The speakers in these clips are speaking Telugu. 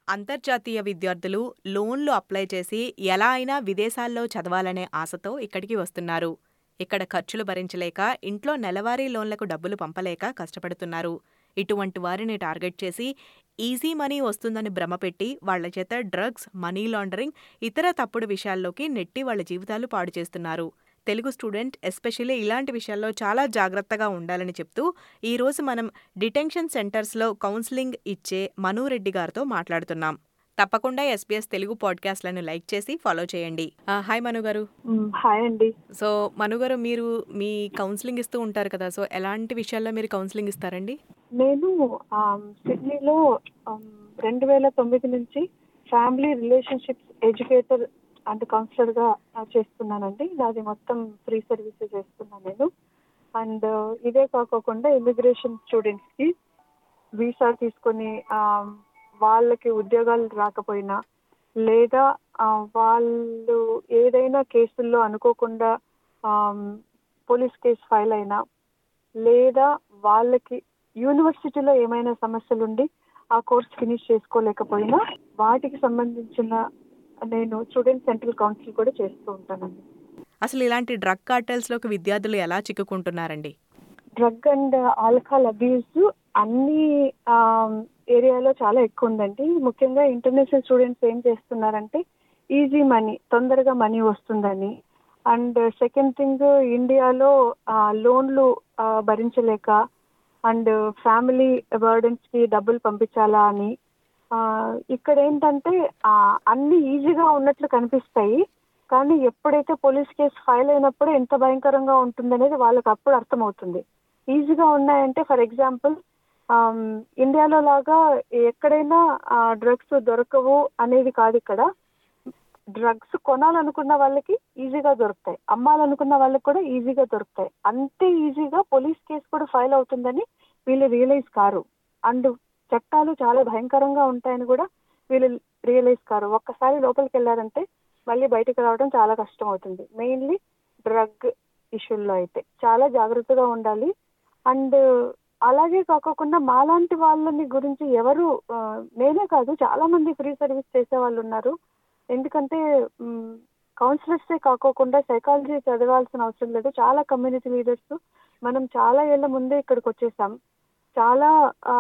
అంతర్జాతీయ విద్యార్థులు లోన్లు అప్లై చేసి ఎలా అయినా విదేశాల్లో చదవాలనే ఆశతో ఇక్కడికి వస్తున్నారు. ఇక్కడ ఖర్చులు భరించలేక ఇంట్లో నెలవారీ లోన్లకు డబ్బులు పంపలేక కష్టపడుతున్నారు. ఇటువంటి వారిని టార్గెట్ చేసి ఈజీ మనీ వస్తుందని భ్రమపెట్టి వాళ్ల చేత డ్రగ్స్, మనీ లాండరింగ్, ఇతర తప్పుడు విషయాల్లోకి నెట్టి వాళ్ల జీవితాలు పాడు చేస్తున్నారు. తెలుగు స్టూడెంట్ ఎస్పెషల్లీ ఇలాంటి విషయాల్లో చాలా జాగ్రత్తగా ఉండాలని చెప్తూ ఈ రోజు మనం డిటెన్షన్ సెంటర్స్లో కౌన్సిలింగ్ ఇచ్చే మను రెడ్డి గారితో మాట్లాడుతున్నాం. తప్పకుండా ఎస్బీఎస్ తెలుగు పాడ్కాస్ట్లను లైక్ చేసి ఫాలో చేయండి. ఆ, హాయ్ మను గారు. మ్, హాయ్ అండి సో మను గారు మీరు మీ కౌన్సిలింగ్ ఇస్తూ ఉంటారు కదా సో ఎలాంటి విషయాల్లో మీరు కౌన్సిలింగ్ ఇస్తారండి నేను ఆమ్, సిడ్నీలో ఆమ్, రెండు వేల తొమ్మిది నుంచి family relationships educator and counsellor గా ఆ, చేస్తున్నానండి నాది మొత్తం ఫ్రీ సర్వీసెస్ చేస్తున్నాను నేను అండ్ ఇదే కాకోకుండా ఇమిగ్రేషన్ స్టూడెంట్స్ కి వీసా తీసుకొని ఆమ్, వాళ్ళకి ఉద్యోగాలు రాకపోయినా లేదా ఆ, వాళ్ళు ఏదైనా కేసుల్లో అనుకోకుండా ఆమ్, పోలీస్ కేసు ఫైల్ అయినా లేదా వాళ్ళకి యూనివర్సిటీలో ఏమైనా సమస్యలుండి ఆ కోర్స్ ఫినిష్ చేసుకోలేకపోయినా వాటికి సంబంధించిన నేను స్టూడెంట్ సెంట్రల్ కౌన్సిల్ కూడా చేస్తూ ఉంటానండి అసలు ఇలాంటి డ్రగ్ కార్టెల్స్లోకి విద్యార్థులు ఎలా చిక్కుకుంటున్నారండి డ్రగ్ అండ్ ఆల్కహాల్ అబ్యూస్ అన్ని ఏరియాలో చాలా ఎక్కువ ఉందండి ముఖ్యంగా ఇంటర్నేషనల్ స్టూడెంట్స్ ఏం చేస్తున్నారంటే ఈజీ మనీ తొందరగా మనీ వస్తుందని అండ్ సెకండ్ థింగ్ ఇండియాలో ఆ, లోన్లు ఆ, భరించలేక అండ్ ఫ్యామిలీ బర్డెన్స్ కి డబ్బులు పంపించాలా అని ఆ, ఇక్కడ ఏంటంటే ఆ, అన్ని ఈజీగా ఉన్నట్లు కనిపిస్తాయి కానీ ఎప్పుడైతే పోలీస్ కేసు ఫైల్ అయినప్పుడు ఎంత భయంకరంగా ఉంటుందనేది వాళ్ళకి అప్పుడు అర్థమవుతుంది ఈజీగా ఉన్నాయంటే ఫర్ ఎగ్జాంపుల్ ఇండియాలో లాగా ఎక్కడైనా డ్రగ్స్ దొరకవు అనేది కాదు ఇక్కడ డ్రగ్స్ కొనాలనుకున్న వాళ్ళకి ఈజీగా దొరుకుతాయి అమ్మాలనుకున్న వాళ్ళకి కూడా ఈజీగా దొరుకుతాయి అంతే ఈజీగా పోలీస్ కేసు కూడా ఫైల్ అవుతుందని వీళ్ళు రియలైజ్ కారు అండ్ చట్టాలు చాలా భయంకరంగా ఉంటాయని కూడా వీళ్ళు రియలైజ్ కారు ఒక్కసారి లోపలికి వెళ్ళారంటే మళ్ళీ బయటకు రావడం చాలా కష్టం అవుతుంది మెయిన్లీ డ్రగ్ ఇష్యూల్లో అయితే చాలా జాగ్రత్తగా ఉండాలి అండ్ అలాగే కాకుండా మాలాంటి వాళ్ళని గురించి ఎవరు ఆ, నేనే కాదు చాలా మంది ఫ్రీ సర్వీస్ చేసే వాళ్ళు ఉన్నారు ఎందుకంటే కౌన్సిలర్సే కాకోకుండా సైకాలజీ చదవాల్సిన అవసరం లేదు చాలా కమ్యూనిటీ లీడర్స్ మనం చాలా ఏళ్ల ముందే ఇక్కడికి వచ్చేసాం చాలా ఆ,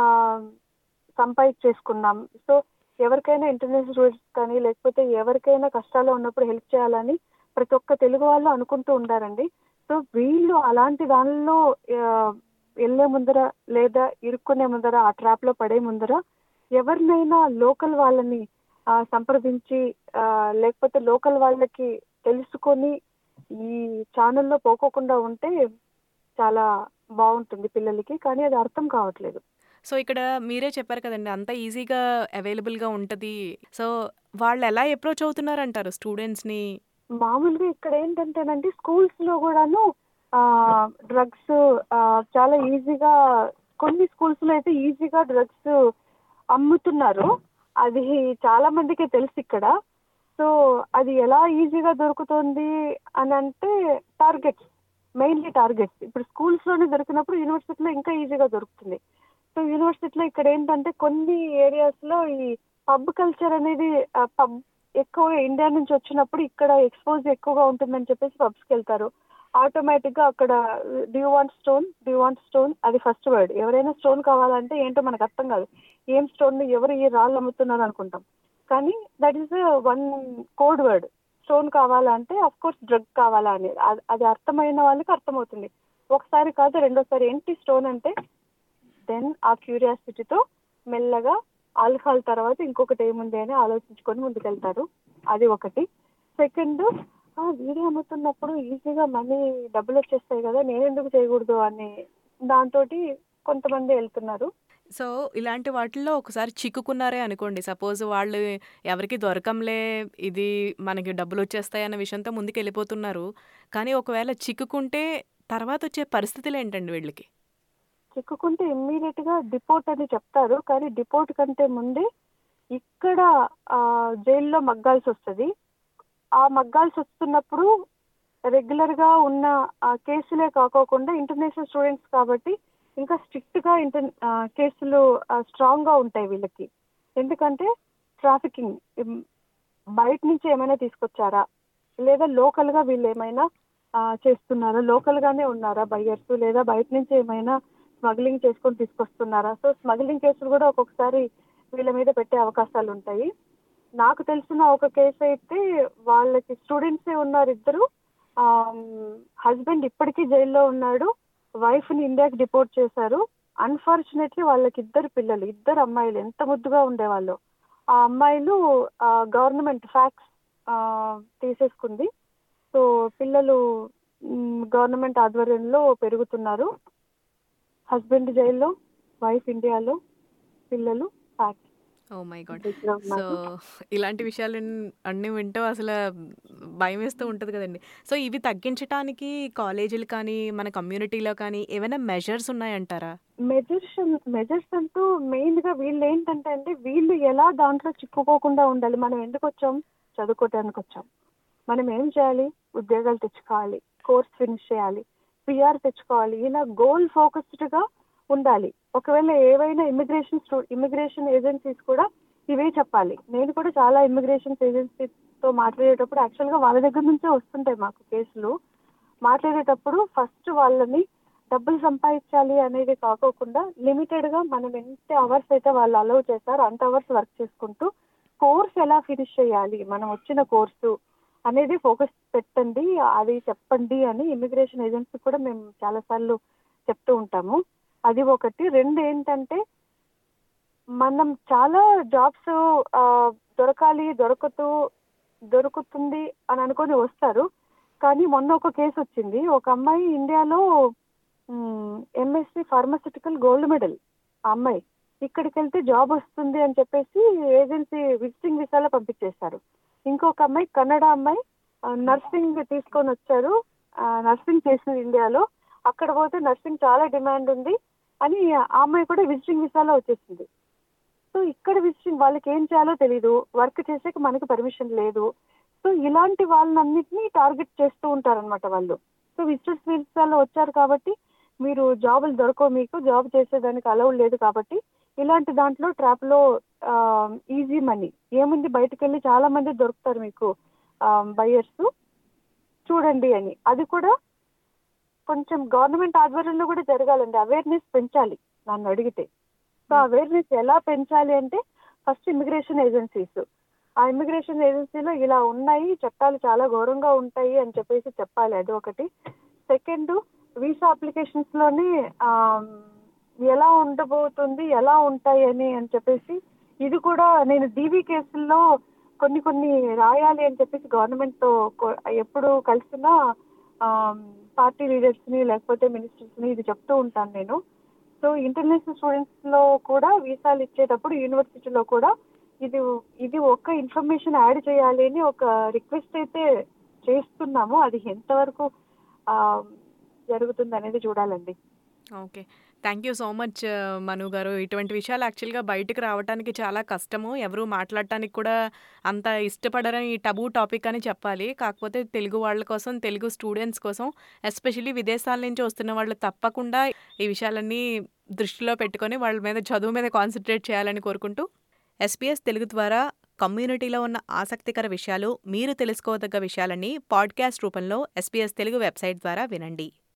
సంపాదించేసుకున్నాం సో ఎవరికైనా ఇంటర్నేషనల్ స్టూడెంట్స్ కానీ లేకపోతే ఎవరికైనా కష్టాల్లో ఉన్నప్పుడు హెల్ప్ చేయాలని ప్రతి ఒక్క తెలుగు వాళ్ళు అనుకుంటూ ఉంటారండి సో వీళ్ళు అలాంటి దానిలో ఆ, వెళ్ళే ముందర లేదా ఇరుక్కునే ముందర ఆ ట్రాప్ లో పడే ముందర ఎవరినైనా లోకల్ వాళ్ళని ఆ, సంప్రదించి ఆ, లేకపోతే లోకల్ వాళ్ళకి తెలుసుకొని ఈ ఛానల్లో పోకోకుండా ఉంటే చాలా బాగుంటుంది పిల్లలకి కానీ అది అర్థం కావట్లేదు సో ఇక్కడ మీరే చెప్పారు కదండి అంత ఈజీగా అవైలబుల్గా ఉంటుంది సో వాళ్ళు ఎలా అప్రోచ్ అవుతున్నారంటారు స్టూడెంట్స్ని మామూలుగా ఇక్కడ ఏంటంటేనండి స్కూల్స్ లో కూడాను డ్రగ్స్ చాలా ఈజీగా కొన్ని స్కూల్స్ లో అయితే ఈజీగా డ్రగ్స్ అమ్ముతున్నారు అది చాలా మందికి తెలుసు ఇక్కడ సో అది ఎలా ఈజీగా దొరుకుతుంది అని అంటే టార్గెట్స్ మెయిన్లీ టార్గెట్స్ ఇప్పుడు స్కూల్స్ లోనే దొరికినప్పుడు యూనివర్సిటీలో ఇంకా ఈజీగా దొరుకుతుంది సో యూనివర్సిటీలో ఇక్కడ ఏంటంటే కొన్ని ఏరియాస్ లో ఈ పబ్ కల్చర్ అనేది పబ్ ఎక్కువ ఇండియా నుంచి వచ్చినప్పుడు ఇక్కడ ఎక్స్పోజ్ ఎక్కువగా ఉంటుందని చెప్పేసి పబ్స్కి వెళ్తారు ఆటోమేటిక్ గా అక్కడ do want stone do want stone అది ఫస్ట్ వర్డ్ ఎవరైనా స్టోన్ కావాలంటే ఏంటో మనకు అర్థం కాదు ఏం స్టోన్ ఎవరు ఈ రాళ్ళు అమ్ముతున్నారు అనుకుంటాం కానీ that is one code word stone కావాలంటే అఫ్ కోర్స్ డ్రగ్ కావాలా అనేది అది- అది అర్థమైన వాళ్ళకి అర్థమవుతుంది ఒకసారి కాదు రెండోసారి ఏంటి స్టోన్ అంటే దెన్ ఆ క్యూరియాసిటీతో మెల్లగా ఆల్కహాల్ తర్వాత ఇంకొకటి ఏముంది అని ఆలోచించుకొని ముందుకెళ్తారు అది ఒకటి సెకండ్ వీడియో అమ్ముతున్నప్పుడు ఈజీగా మనీ డబ్బులు వచ్చేస్తాయి కదా నేను ఎందుకు చేయకూడదు అని దాంతో కొంతమంది వెళ్తున్నారు సో ఇలాంటి వాటిల్లో ఒకసారి చిక్కుకున్నారే అనుకోండి సపోజ్ వాళ్ళు ఎవరికి దొరకంలే ఇది మనకి డబ్బులు వచ్చేస్తాయి అన్న విషయంతో ముందుకు వెళ్ళిపోతున్నారు కానీ ఒకవేళ చిక్కుకుంటే తర్వాత వచ్చే పరిస్థితులు ఏంటండి వీళ్ళకి చిక్కుకుంటే ఇమ్మీడియట్ గా డిపోర్ట్ అని చెప్తారు కానీ డిపోర్ట్ కంటే ముందే ఇక్కడ ఆ, జైల్లో మగ్గాల్సి వస్తుంది ఆ మగ్గాల్సి వస్తున్నప్పుడు రెగ్యులర్ గా ఉన్న ఆ, కేసులే కాకోకుండా ఇంటర్నేషనల్ స్టూడెంట్స్ కాబట్టి ఇంకా స్ట్రిక్ట్ గా ఇంటర్ ఆ, కేసులు స్ట్రాంగ్ గా ఉంటాయి వీళ్ళకి ఎందుకంటే ట్రాఫికింగ్ బయట నుంచి ఏమైనా తీసుకొచ్చారా లేదా లోకల్ గా వీళ్ళు ఏమైనా ఆ, చేస్తున్నారా లోకల్ గానే ఉన్నారా బయ్యర్స్ లేదా బయట నుంచి ఏమైనా స్మగ్లింగ్ చేసుకొని తీసుకొస్తున్నారా సో స్మగ్లింగ్ కేసులు కూడా ఒక్కొక్కసారి వీళ్ళ మీద పెట్టే అవకాశాలు ఉంటాయి నాకు తెలిసిన ఒక కేసు అయితే వాళ్ళకి స్టూడెంట్సే ఉన్నారు ఇద్దరు హస్బెండ్ ఇప్పటికీ జైల్లో ఉన్నాడు వైఫ్ ని ఇండియాకి డిపోర్ట్ చేశారు అన్ఫార్చునేట్లీ వాళ్ళకి ఇద్దరు పిల్లలు ఇద్దరు అమ్మాయిలు ఎంత ముద్దుగా ఉండేవాళ్ళు ఆ అమ్మాయిలు గవర్నమెంట్ ఫ్యాక్స్ తీసేసుకుంది సో పిల్లలు గవర్నమెంట్ ఆధ్వర్యంలో పెరుగుతున్నారు హస్బెండ్ జైల్లో వైఫ్ ఇండియాలో పిల్లలు FACS oh my god so ఇలాంటి విషయాలు అన్నీ వింటూ అసలు భయం వేస్తూ ఉంటుంది కదండి సో ఇవి తగ్గించడానికి కాలేజీలు కానీ మన కమ్యూనిటీలో కానీ ఏమైనా మెజర్స్ ఉన్నాయంటారా మెజర్స్ మెజర్స్ అంటూ మెయిన్ గా వీళ్ళు ఏంటంటే అండి వీళ్ళు ఎలా దాంట్లో చిక్కుకోకుండా ఉండాలి మనం ఎందుకు వచ్చాం చదువుకోవడానికి వచ్చాం మనం ఏం చేయాలి ఉద్యోగాలు తెచ్చుకోవాలి కోర్స్ ఫినిష్ చేయాలి పిఆర్ తెచ్చుకోవాలి ఇలా గోల్ ఫోకస్డ్ గా ఉండాలి ఒకవేళ ఏవైనా ఇమిగ్రేషన్ ఇమిగ్రేషన్ ఏజెన్సీస్ కూడా ఇవే చెప్పాలి నేను కూడా చాలా ఇమిగ్రేషన్ ఏజెన్సీతో మాట్లాడేటప్పుడు యాక్చువల్గా వాళ్ళ దగ్గర నుంచే వస్తుంటాయి మాకు కేసులు మాట్లాడేటప్పుడు ఫస్ట్ వాళ్ళని డబ్బులు సంపాదించాలి అనేది కాకోకుండా లిమిటెడ్ గా మనం ఎంత అవర్స్ అయితే వాళ్ళు అలౌ చేస్తారో అంత అవర్స్ వర్క్ చేసుకుంటూ కోర్స్ ఎలా ఫినిష్ చేయాలి మనం వచ్చిన కోర్సు అనేది ఫోకస్ పెట్టండి అది చెప్పండి అని ఇమిగ్రేషన్ ఏజెన్సీ కూడా మేము చాలాసార్లు చెప్తూ ఉంటాము అది ఒకటి రెండు ఏంటంటే మనం చాలా జాబ్స్ దొరకాలి దొరకతూ దొరుకుతుంది అని అనుకొని వస్తారు కానీ మొన్న ఒక కేసు వచ్చింది ఒక అమ్మాయి ఇండియాలో ఎంఎస్సి ఫార్మస్యూటికల్ గోల్డ్ మెడల్ ఆ అమ్మాయి ఇక్కడికి వెళ్తే జాబ్ వస్తుంది అని చెప్పేసి ఏజెన్సీ విజిటింగ్ వీసాలో పంపించేశారు ఇంకొక అమ్మాయి కన్నడ అమ్మాయి నర్సింగ్ తీసుకొని వచ్చారు నర్సింగ్ చేసింది ఇండియాలో అక్కడ పోతే నర్సింగ్ చాలా డిమాండ్ ఉంది అని ఆ అమ్మాయి కూడా విజిటింగ్ వీసాలో వచ్చేసింది సో ఇక్కడ విజిటింగ్ వాళ్ళకి ఏం చేయాలో తెలీదు వర్క్ చేసేకి మనకి పర్మిషన్ లేదు సో ఇలాంటి వాళ్ళన్నింటినీ టార్గెట్ చేస్తూ ఉంటారనమాట వాళ్ళు సో విజిటర్స్ వీసాలో వచ్చారు కాబట్టి మీరు జాబులు దొరకవు మీకు జాబ్ చేసేదానికి అలౌడ్ లేదు కాబట్టి ఇలాంటి దాంట్లో ట్రాప్ లో ఈజీ మనీ ఏముంది బయటకు వెళ్ళి చాలా మంది దొరుకుతారు మీకు బయర్స్ చూడండి అని అది కూడా కొంచెం గవర్నమెంట్ ఆధ్వర్యంలో కూడా జరగాలండి అవేర్నెస్ పెంచాలి నన్ను అడిగితే సో అవేర్నెస్ ఎలా పెంచాలి అంటే ఫస్ట్ ఇమిగ్రేషన్ ఏజెన్సీస్ ఆ ఇమిగ్రేషన్ ఏజెన్సీలో ఇలా ఉన్నాయి చట్టాలు చాలా ఘోరంగా ఉంటాయి అని చెప్పేసి చెప్పాలి అది ఒకటి సెకండ్ వీసా అప్లికేషన్స్ లోనే ఎలా ఉండబోతుంది ఎలా ఉంటాయి అని అని చెప్పేసి ఇది కూడా నేను డీవీ కేసుల్లో కొన్ని కొన్ని రాయాలి అని చెప్పేసి గవర్నమెంట్ తో ఎప్పుడు కలిసినా పార్టీ లీడర్స్ ని లేకపోతే మినిస్టర్స్ ని ఇది చెప్తూ ఉంటాను నేను సో ఇంటర్నేషనల్ స్టూడెంట్స్ లో కూడా వీసాలు ఇచ్చేటప్పుడు యూనివర్సిటీలో కూడా ఇది ఇది ఒక్క ఇన్ఫర్మేషన్ యాడ్ చేయాలి అని ఒక రిక్వెస్ట్ అయితే చేస్తున్నాము అది ఎంతవరకు జరుగుతుంది అనేది చూడాలండి okay thank you so much Manu గారు ఇటువంటి విషయాలు యాక్చువల్గా బయటకు రావడానికి చాలా కష్టము ఎవరు మాట్లాడటానికి కూడా అంత ఇష్టపడరని టబూ టాపిక్ అని చెప్పాలి కాకపోతే తెలుగు వాళ్ళ కోసం తెలుగు స్టూడెంట్స్ కోసం ఎస్పెషల్లీ విదేశాల నుంచి వస్తున్న వాళ్ళు తప్పకుండా ఈ విషయాలన్నీ దృష్టిలో పెట్టుకొని వాళ్ళ మీద చదువు మీద కాన్సన్ట్రేట్ చేయాలని కోరుకుంటూ ఎస్పీఎస్ తెలుగు ద్వారా కమ్యూనిటీలో ఉన్న ఆసక్తికర విషయాలు మీరు తెలుసుకోదగ్గ విషయాలన్నీ పాడ్కాస్ట్ రూపంలో ఎస్పీఎస్ తెలుగు వెబ్సైట్ ద్వారా వినండి